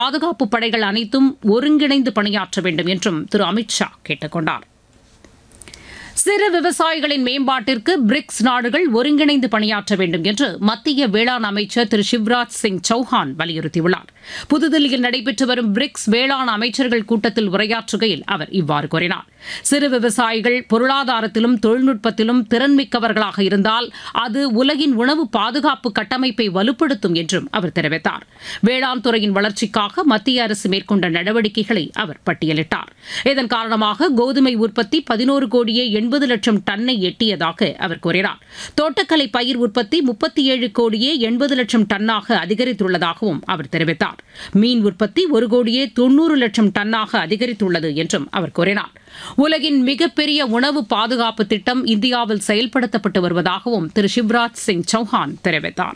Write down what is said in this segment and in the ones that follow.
பாதுகாப்பு படைகள் அனைத்தும் ஒருங்கிணைந்து பணியாற்ற வேண்டும் என்றும் திரு அமித் ஷா கேட்டுக் கொண்டார் சிறு விவசாயிகளின் மேம்பாட்டிற்கு பிரிக்ஸ் நாடுகள் ஒருங்கிணைந்து பணியாற்ற வேண்டும் என்று மத்திய வேளாண் அமைச்சர் திரு சிவராஜ் சிங் சௌஹான் வலியுறுத்தியுள்ளார் புதுதில்லியில் நடைபெற்று வரும் பிரிக்ஸ் வேளாண் அமைச்சர்கள் கூட்டத்தில் உரையாற்றுகையில் அவர் இவ்வாறு கூறினார் சிறு விவசாயிகள் பொருளாதாரத்திலும் தொழில்நுட்பத்திலும் திறன்மிக்கவர்களாக இருந்தால் அது உலகின் உணவு பாதுகாப்பு கட்டமைப்பை வலுப்படுத்தும் என்றும் அவர் தெரிவித்தார் வேளாண் துறையின் வளர்ச்சிக்காக மத்திய அரசு மேற்கொண்ட நடவடிக்கைகளை அவர் பட்டியலிட்டார் இதன் காரணமாக கோதுமை உற்பத்தி பதினோரு கோடியே எண்பது லட்சம் டன்னை எட்டியதாக அவர் கூறினார் தோட்டக்கலை பயிர் உற்பத்தி முப்பத்தி ஏழு கோடியே எண்பது லட்சம் டன்னாக அதிகரித்துள்ளதாகவும் அவர் தெரிவித்தார் மீன் உற்பத்தி ஒரு கோடியே தொன்னூறு லட்சம் டன்னாக அதிகரித்துள்ளது என்றும் அவர் கூறினார் உலகின் மிகப்பெரிய உணவு பாதுகாப்பு திட்டம் இந்தியாவில் செயல்படுத்தப்பட்டு வருவதாகவும் திரு சிவராஜ் சிங் சௌஹான் தெரிவித்தார்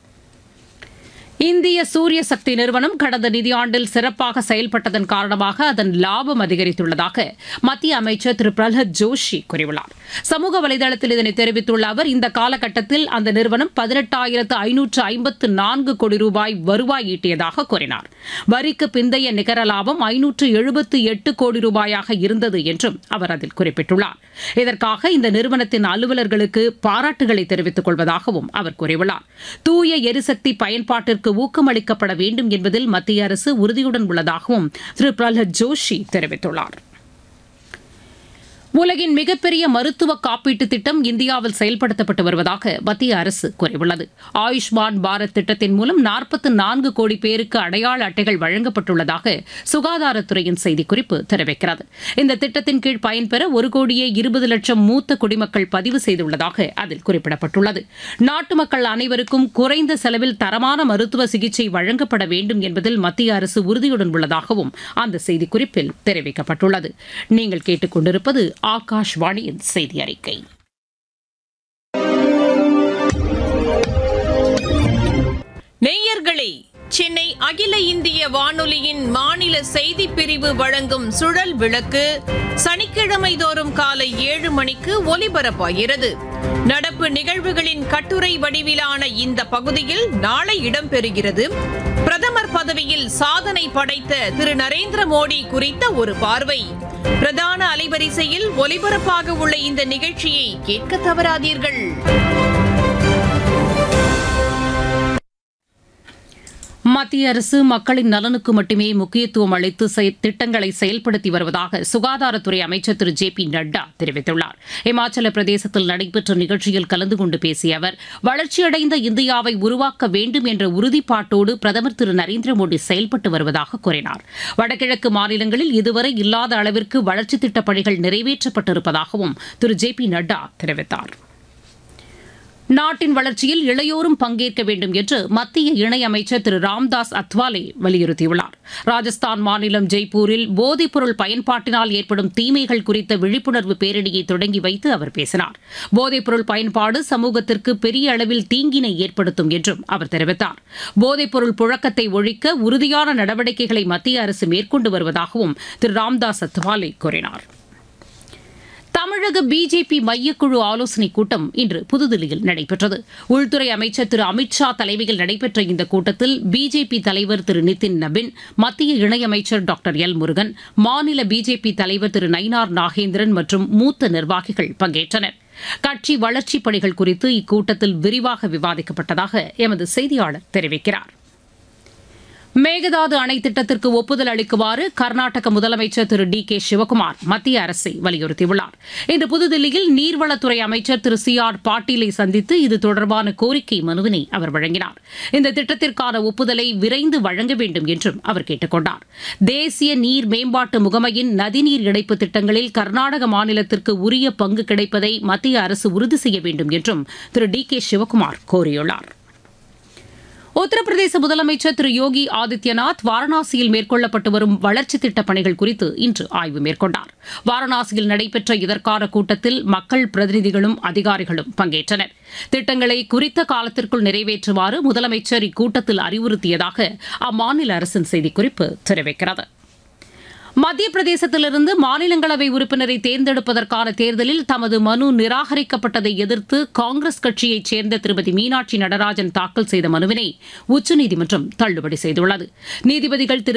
இந்திய சூரிய சக்தி நிறுவனம் கடந்த நிதியாண்டில் சிறப்பாக செயல்பட்டதன் காரணமாக அதன் லாபம் அதிகரித்துள்ளதாக மத்திய அமைச்சர் திரு பிரஹ்லாத் ஜோஷி கூறியுள்ளார் சமூக வலைதளத்தில் இதனை தெரிவித்துள்ள அவர் இந்த காலகட்டத்தில் அந்த நிறுவனம் பதினெட்டாயிரத்து ஐநூற்று ஐம்பத்து நான்கு கோடி ரூபாய் வருவாய் ஈட்டியதாக கூறினார் வரிக்கு பிந்தைய நிகர லாபம் ஐநூற்று எழுபத்து எட்டு கோடி ரூபாயாக இருந்தது என்றும் அவர் அதில் குறிப்பிட்டுள்ளார் இதற்காக இந்த நிறுவனத்தின் அலுவலர்களுக்கு பாராட்டுகளை தெரிவித்துக் கொள்வதாகவும் அவர் கூறியுள்ளார் தூய எரிசக்தி பயன்பாட்டிற்கு ஊக்கமளிக்கப்பட வேண்டும் என்பதில் மத்திய அரசு உறுதியுடன் உள்ளதாகவும் திரு பிரஹ்லாத் ஜோஷி தெரிவித்துள்ளார் உலகின் மிகப்பெரிய மருத்துவ காப்பீட்டு திட்டம் இந்தியாவில் செயல்படுத்தப்பட்டு வருவதாக மத்திய அரசு கூறியுள்ளது ஆயுஷ்மான் பாரத் திட்டத்தின் மூலம் நாற்பத்தி நான்கு கோடி பேருக்கு அடையாள அட்டைகள் வழங்கப்பட்டுள்ளதாக சுகாதாரத்துறையின் செய்திக்குறிப்பு தெரிவிக்கிறது இந்த திட்டத்தின் கீழ் பயன்பெற ஒரு கோடியே இருபது லட்சம் மூத்த குடிமக்கள் பதிவு செய்துள்ளதாக அதில் குறிப்பிடப்பட்டுள்ளது நாட்டு மக்கள் அனைவருக்கும் குறைந்த செலவில் தரமான மருத்துவ சிகிச்சை வழங்கப்பட வேண்டும் என்பதில் மத்திய அரசு உறுதியுடன் உள்ளதாகவும் அந்த செய்திக்குறிப்பில் தெரிவிக்கப்பட்டுள்ளது நீங்கள் கேட்டுக்கொண்டிருப்பது ஆகாஷ்வாணியின் செய்தி அறிக்கை நேயர்களே சென்னை அகில இந்திய வானொலியின் மாநில செய்தி பிரிவு வழங்கும் சுழல் விளக்கு சனிக்கிழமை தோறும் காலை ஏழு மணிக்கு ஒலிபரப்பாகிறது நடப்பு நிகழ்வுகளின் கட்டுரை வடிவிலான இந்த பகுதியில் நாளை இடம்பெறுகிறது பிரதமர் பதவியில் சாதனை படைத்த திரு நரேந்திர மோடி குறித்த ஒரு பார்வை பிரதான அலைவரிசையில் ஒலிபரப்பாக உள்ள இந்த நிகழ்ச்சியை கேட்க தவறாதீர்கள் மத்திய அரசு மக்களின் நலனுக்கு மட்டுமே முக்கியத்துவம் அளித்து செய- திட்டங்களை செயல்படுத்தி வருவதாக சுகாதாரத்துறை அமைச்சர் திரு ஜே பி நட்டா தெரிவித்துள்ளார் இமாச்சல பிரதேசத்தில் நடைபெற்ற நிகழ்ச்சியில் கலந்து கொண்டு பேசிய அவர் வளர்ச்சியடைந்த இந்தியாவை உருவாக்க வேண்டும் என்ற உறுதிப்பாட்டோடு பிரதமர் திரு நரேந்திர மோடி செயல்பட்டு வருவதாக கூறினார் வடகிழக்கு மாநிலங்களில் இதுவரை இல்லாத அளவிற்கு வளர்ச்சித் திட்டப் பணிகள் நிறைவேற்றப்பட்டிருப்பதாகவும் திரு ஜே பி நட்டா தெரிவித்தார் நாட்டின் வளர்ச்சியில் இளையோரும் பங்கேற்க வேண்டும் என்று மத்திய இணையமைச்சர் திரு ராம்தாஸ் அத்வாலே வலியுறுத்தியுள்ளார் ராஜஸ்தான் மாநிலம் ஜெய்ப்பூரில் போதைப்பொருள் பயன்பாட்டினால் ஏற்படும் தீமைகள் குறித்த விழிப்புணர்வு பேரணியை தொடங்கி வைத்து அவர் பேசினார் போதைப்பொருள் பயன்பாடு சமூகத்திற்கு பெரிய அளவில் தீங்கினை ஏற்படுத்தும் என்றும் அவர் தெரிவித்தார் போதைப்பொருள் புழக்கத்தை ஒழிக்க உறுதியான நடவடிக்கைகளை மத்திய அரசு மேற்கொண்டு வருவதாகவும் திரு ராம்தாஸ் அத்வாலே கூறினார் தமிழக பிஜேபி மையக்குழு ஆலோசனைக் கூட்டம் இன்று புதுதில்லியில் நடைபெற்றது உள்துறை அமைச்சர் திரு அமித்ஷா தலைமையில் நடைபெற்ற இந்த கூட்டத்தில் பிஜேபி தலைவர் திரு நிதின் நபின் மத்திய இணையமைச்சர் டாக்டர் எல் முருகன் மாநில பிஜேபி தலைவர் திரு நயினார் நாகேந்திரன் மற்றும் மூத்த நிர்வாகிகள் பங்கேற்றனர் கட்சி வளர்ச்சிப் பணிகள் குறித்து இக்கூட்டத்தில் விரிவாக விவாதிக்கப்பட்டதாக எமது செய்தியாளர் தெரிவிக்கிறார் மேகதாது அணை திட்டத்திற்கு ஒப்புதல் அளிக்குமாறு கர்நாடக முதலமைச்சர் திரு டி கே சிவகுமார் மத்திய அரசை வலியுறுத்தியுள்ளார் இன்று புதுதில்லியில் நீர்வளத்துறை அமைச்சர் திரு சி ஆர் பாட்டீலை சந்தித்து இது தொடர்பான கோரிக்கை மனுவினை அவர் வழங்கினார் இந்த திட்டத்திற்கான ஒப்புதலை விரைந்து வழங்க வேண்டும் என்றும் அவர் கேட்டுக் கொண்டார் தேசிய நீர் மேம்பாட்டு முகமையின் நதிநீர் இணைப்பு திட்டங்களில் கர்நாடக மாநிலத்திற்கு உரிய பங்கு கிடைப்பதை மத்திய அரசு உறுதி செய்ய வேண்டும் என்றும் திரு டி கே சிவகுமார் கோரியுள்ளார் உத்தரப்பிரதேச முதலமைச்சர் திரு யோகி ஆதித்யநாத் வாரணாசியில் மேற்கொள்ளப்பட்டு வரும் வளர்ச்சித் திட்டப் பணிகள் குறித்து இன்று ஆய்வு மேற்கொண்டார் வாரணாசியில் நடைபெற்ற இதற்கான கூட்டத்தில் மக்கள் பிரதிநிதிகளும் அதிகாரிகளும் பங்கேற்றனர் திட்டங்களை குறித்த காலத்திற்குள் நிறைவேற்றுமாறு முதலமைச்சர் இக்கூட்டத்தில் அறிவுறுத்தியதாக அம்மாநில அரசின் செய்திக்குறிப்பு தெரிவிக்கிறது மத்திய பிரதேசத்திலிருந்து மாநிலங்களவை உறுப்பினரை தேர்ந்தெடுப்பதற்கான தேர்தலில் தமது மனு நிராகரிக்கப்பட்டதை எதிர்த்து காங்கிரஸ் கட்சியைச் சேர்ந்த திருமதி மீனாட்சி நடராஜன் தாக்கல் செய்த மனுவினை உச்சநீதிமன்றம் தள்ளுபடி செய்துள்ளது நீதிபதிகள் திரு